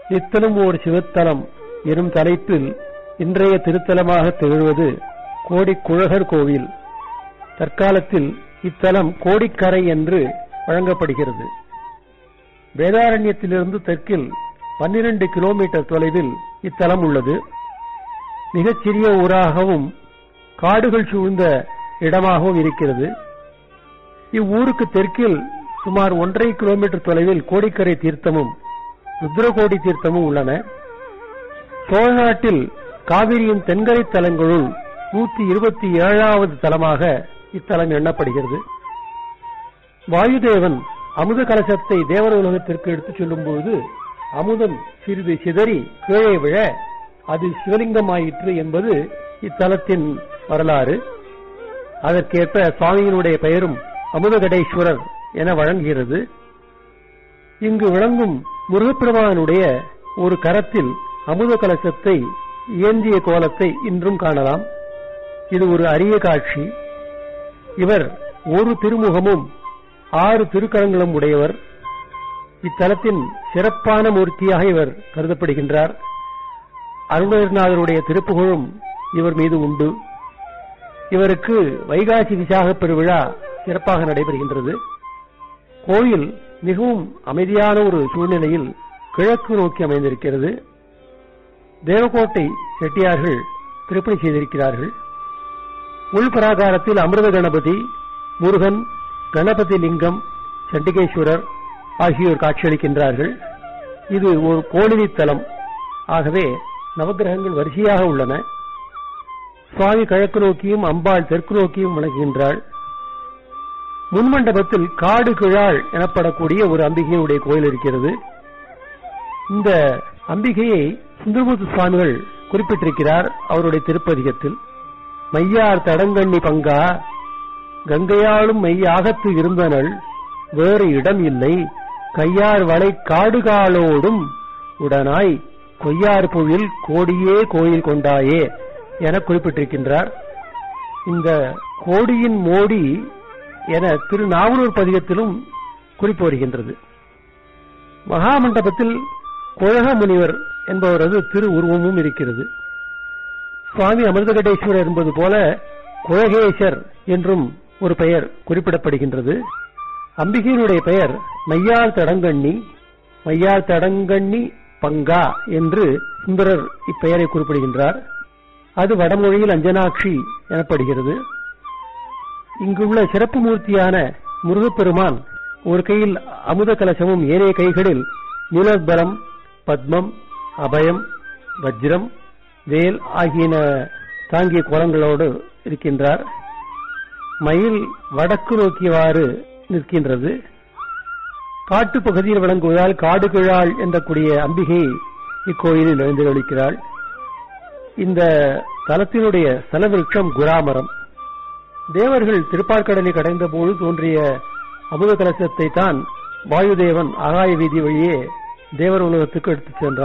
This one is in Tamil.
நித்தலும் ஓர் சிவத்தலம் எனும் தலைப்பில் இன்றைய திருத்தலமாக திகழ்வது கோடிக்குழகர் கோவில் தற்காலத்தில் இத்தலம் கோடிக்கரை என்று வழங்கப்படுகிறது வேதாரண்யத்திலிருந்து தெற்கில் பன்னிரண்டு கிலோமீட்டர் தொலைவில் இத்தலம் உள்ளது மிகச்சிறிய ஊராகவும் காடுகள் சூழ்ந்த இடமாகவும் இருக்கிறது இவ்வூருக்கு தெற்கில் சுமார் ஒன்றரை கிலோமீட்டர் தொலைவில் கோடிக்கரை தீர்த்தமும் ருத்ரகோடி தீர்த்தமும் உள்ளன சோழ நாட்டில் காவிரியின் தென்கரை தலங்களுள் நூத்தி இருபத்தி ஏழாவது தலமாக இத்தலம் எண்ணப்படுகிறது வாயுதேவன் அமுத கலசத்தை தேவர உலகத்திற்கு எடுத்துச் செல்லும் பொழுது அமுதம் சிறிது சிதறி கீழே விழ அது சிவலிங்கமாயிற்று என்பது இத்தலத்தின் வரலாறு அதற்கேற்ப சுவாமியினுடைய பெயரும் அமுதகடேஸ்வரர் என வழங்குகிறது இங்கு விளங்கும் முருகப்பெருமானுடைய ஒரு கரத்தில் அமுத கலசத்தை ஏந்திய கோலத்தை இன்றும் காணலாம் இது ஒரு அரிய காட்சி இவர் ஒரு திருமுகமும் ஆறு திருக்கரங்களும் உடையவர் இத்தலத்தின் சிறப்பான மூர்த்தியாக இவர் கருதப்படுகின்றார் அருணகிரிநாதருடைய திருப்புகழும் இவர் மீது உண்டு இவருக்கு வைகாசி விசாக பெருவிழா சிறப்பாக நடைபெறுகின்றது கோயில் மிகவும் அமைதியான ஒரு சூழ்நிலையில் கிழக்கு நோக்கி அமைந்திருக்கிறது தேவகோட்டை செட்டியார்கள் திருப்பணி செய்திருக்கிறார்கள் உள்பிராகாரத்தில் அமிர்த கணபதி முருகன் கணபதி லிங்கம் சண்டிகேஸ்வரர் ஆகியோர் காட்சியளிக்கின்றார்கள் இது ஒரு கோளினி தலம் ஆகவே நவகிரகங்கள் வரிசையாக உள்ளன சுவாமி கிழக்கு நோக்கியும் அம்பாள் தெற்கு நோக்கியும் வணங்குகின்றாள் முன்மண்டபத்தில் காடு கிழாள் எனப்படக்கூடிய ஒரு அம்பிகையுடைய கோயில் இருக்கிறது இந்த அம்பிகையை சுந்தரமூர்த்தி சுவாமிகள் குறிப்பிட்டிருக்கிறார் அவருடைய திருப்பதிகத்தில் மையார் தடங்கண்ணி பங்கா கங்கையாளும் மெய்யாகத்து இருந்தனள் வேறு இடம் இல்லை கையார் வளை காடுகாலோடும் உடனாய் கொய்யார் பொழில் கோடியே கோயில் கொண்டாயே என குறிப்பிட்டிருக்கின்றார் இந்த கோடியின் மோடி என திருநாவலூர் பதிகத்திலும் குறிப்பு வருகின்றது மகாமண்டபத்தில் குழக முனிவர் என்பவரது திரு உருவமும் இருக்கிறது சுவாமி அமிர்தகடேஸ்வரர் என்பது போல குழகேசர் என்றும் ஒரு பெயர் குறிப்பிடப்படுகின்றது அம்பிகையினுடைய பெயர் மையார் தடங்கண்ணி மையார் தடங்கண்ணி பங்கா என்று சுந்தரர் இப்பெயரை குறிப்பிடுகின்றார் அது வடமொழியில் அஞ்சனாட்சி எனப்படுகிறது இங்குள்ள சிறப்பு மூர்த்தியான முருகப்பெருமான் ஒரு கையில் அமுத கலசமும் ஏனைய கைகளில் நீலோத்பலம் பத்மம் அபயம் வஜ்ரம் வேல் ஆகியன தாங்கிய கோலங்களோடு இருக்கின்றார் மயில் வடக்கு நோக்கியவாறு நிற்கின்றது காட்டு பகுதியில் விளங்குவதால் காடு கிழாள் என்ற கூடிய அம்பிகை இக்கோயிலில் எழுந்தொழிக்கிறாள் இந்த தலத்தினுடைய ஸ்தலவிருட்சம் குராமரம் தேவர்கள் திருப்பார்கடலை கடைந்த போது தோன்றிய அமுத கலசத்தை தான் வாயுதேவன் ஆகாய வீதி வழியே தேவர் உலகத்துக்கு எடுத்துச் சென்றான்